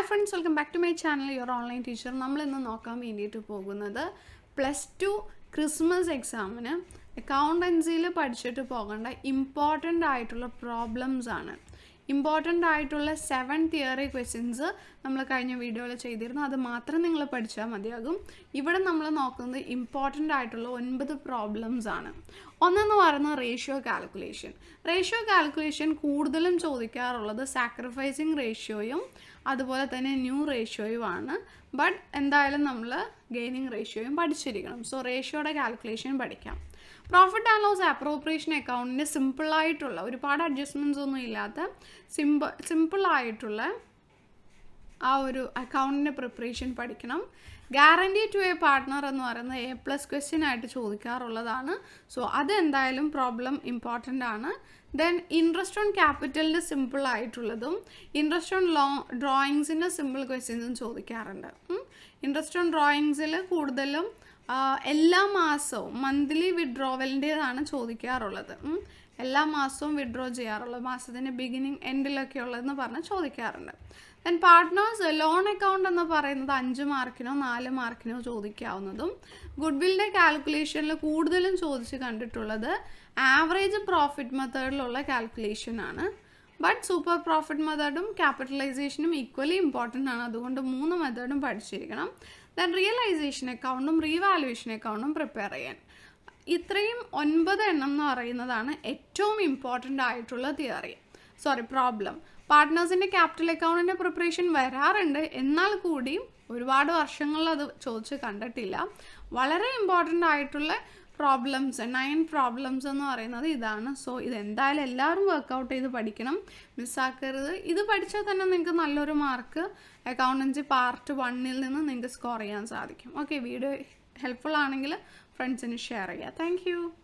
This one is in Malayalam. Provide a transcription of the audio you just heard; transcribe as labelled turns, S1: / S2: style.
S1: hi friends welcome back to my channel your online teacher നമ്മൾ ഇന്ന് നോക്കാൻ വേണ്ടിയിട്ട് പോകുന്നത് പ്ലസ് ടു ക്രിസ്മസ് എക്സാമിന് അക്കൗണ്ടൻസിയിൽ പഠിച്ചിട്ട് പോകേണ്ട ഇമ്പോർട്ടൻ്റ് ആയിട്ടുള്ള പ്രോബ്ലംസ് ആണ് ഇമ്പോർട്ടൻ്റ് ആയിട്ടുള്ള സെവൻ തിയറി ക്വസ്റ്റ്യൻസ് നമ്മൾ കഴിഞ്ഞ വീഡിയോയിൽ ചെയ്തിരുന്നു അത് മാത്രം നിങ്ങൾ പഠിച്ചാൽ മതിയാകും ഇവിടെ നമ്മൾ നോക്കുന്നത് ഇമ്പോർട്ടൻ്റ് ആയിട്ടുള്ള ഒൻപത് പ്രോബ്ലംസ് ആണ് ഒന്നെന്ന് പറയുന്നത് റേഷ്യോ കാൽക്കുലേഷൻ റേഷ്യോ കാൽക്കുലേഷൻ കൂടുതലും ചോദിക്കാറുള്ളത് സാക്രിഫൈസിങ് റേഷ്യോയും അതുപോലെ തന്നെ ന്യൂ റേഷ്യോയുമാണ് ബട്ട് എന്തായാലും നമ്മൾ ഗെയിനിങ് റേഷ്യോയും പഠിച്ചിരിക്കണം സോ റേഷ്യോയുടെ കാൽക്കുലേഷൻ പഠിക്കാം പ്രോഫിറ്റ് ആൻഡ് ലോസ് അപ്രോപ്രിയേഷൻ അക്കൗണ്ടിൻ്റെ സിമ്പിളായിട്ടുള്ള ഒരുപാട് അഡ്ജസ്റ്റ്മെൻറ്റ്സ് ഒന്നും ഇല്ലാത്ത സിമ്പിൾ സിമ്പിളായിട്ടുള്ള ആ ഒരു അക്കൗണ്ടിൻ്റെ പ്രിപ്പറേഷൻ പഠിക്കണം ഗ്യാരണ്ടി ടു എ പാർട്ട്ണർ എന്ന് പറയുന്നത് എ പ്ലസ് ക്വസ്റ്റ്യൻ ആയിട്ട് ചോദിക്കാറുള്ളതാണ് സോ അത് എന്തായാലും പ്രോബ്ലം ഇമ്പോർട്ടൻ്റ് ആണ് ദെൻ ഇൻട്രസ്റ്റ് ഓൺ ക്യാപിറ്റലിൻ്റെ സിമ്പിൾ ആയിട്ടുള്ളതും ഇൻട്രസ്റ്റ് ഓൺ ലോ ഡ്രോയിങ്സിൻ്റെ സിമ്പിൾ ക്വസ്റ്റ്യൻസും ചോദിക്കാറുണ്ട് ഇൻട്രസ്റ്റ് ഓൺ ഡ്രോയിങ്സിൽ കൂടുതലും എല്ലാ മാസവും മന്ത്ലി വിഡ്രോവലിൻ്റേതാണ് ചോദിക്കാറുള്ളത് എല്ലാ മാസവും വിഡ്രോ ചെയ്യാറുള്ളത് മാസത്തിൻ്റെ ബിഗിനിങ് എൻഡിലൊക്കെ ഉള്ളതെന്ന് പറഞ്ഞ് ചോദിക്കാറുണ്ട് ദെൻ പാർട്ട്നേഴ്സ് ലോൺ അക്കൗണ്ട് എന്ന് പറയുന്നത് അഞ്ച് മാർക്കിനോ നാല് മാർക്കിനോ ചോദിക്കാവുന്നതും ഗുഡ്വില്ലിൻ്റെ കാൽക്കുലേഷനിൽ കൂടുതലും ചോദിച്ച് കണ്ടിട്ടുള്ളത് ആവറേജ് പ്രോഫിറ്റ് മെത്തേഡിലുള്ള കാൽക്കുലേഷൻ ആണ് ബട്ട് സൂപ്പർ പ്രോഫിറ്റ് മെത്തേഡും ക്യാപിറ്റലൈസേഷനും ഈക്വലി ഇമ്പോർട്ടൻ്റ് ആണ് അതുകൊണ്ട് മൂന്ന് മെത്തേഡും പഠിച്ചിരിക്കണം ദെൻ റിയലൈസേഷൻ അക്കൗണ്ടും റീവാലുവേഷൻ അക്കൗണ്ടും പ്രിപ്പയർ ചെയ്യാൻ ഇത്രയും ഒൻപത് എണ്ണം എന്ന് പറയുന്നതാണ് ഏറ്റവും ഇമ്പോർട്ടൻ്റ് ആയിട്ടുള്ള തിയറി സോറി പ്രോബ്ലം പാർട്ട്നേഴ്സിൻ്റെ ക്യാപിറ്റൽ അക്കൗണ്ടിൻ്റെ പ്രിപ്പറേഷൻ വരാറുണ്ട് എന്നാൽ കൂടി ഒരുപാട് വർഷങ്ങളിൽ അത് ചോദിച്ച് കണ്ടിട്ടില്ല വളരെ ഇമ്പോർട്ടൻ്റ് ആയിട്ടുള്ള പ്രോബ്ലംസ് നയൻ പ്രോബ്ലംസ് എന്ന് പറയുന്നത് ഇതാണ് സോ ഇത് എന്തായാലും എല്ലാവരും വർക്കൗട്ട് ചെയ്ത് പഠിക്കണം മിസ്സാക്കരുത് ഇത് പഠിച്ചാൽ തന്നെ നിങ്ങൾക്ക് നല്ലൊരു മാർക്ക് അക്കൗണ്ടൻസി പാർട്ട് വണ്ണിൽ നിന്ന് നിങ്ങൾക്ക് സ്കോർ ചെയ്യാൻ സാധിക്കും ഓക്കെ വീഡിയോ ഹെൽപ്ഫുൾ ആണെങ്കിൽ ഫ്രണ്ട്സിന് ഷെയർ ചെയ്യുക താങ്ക്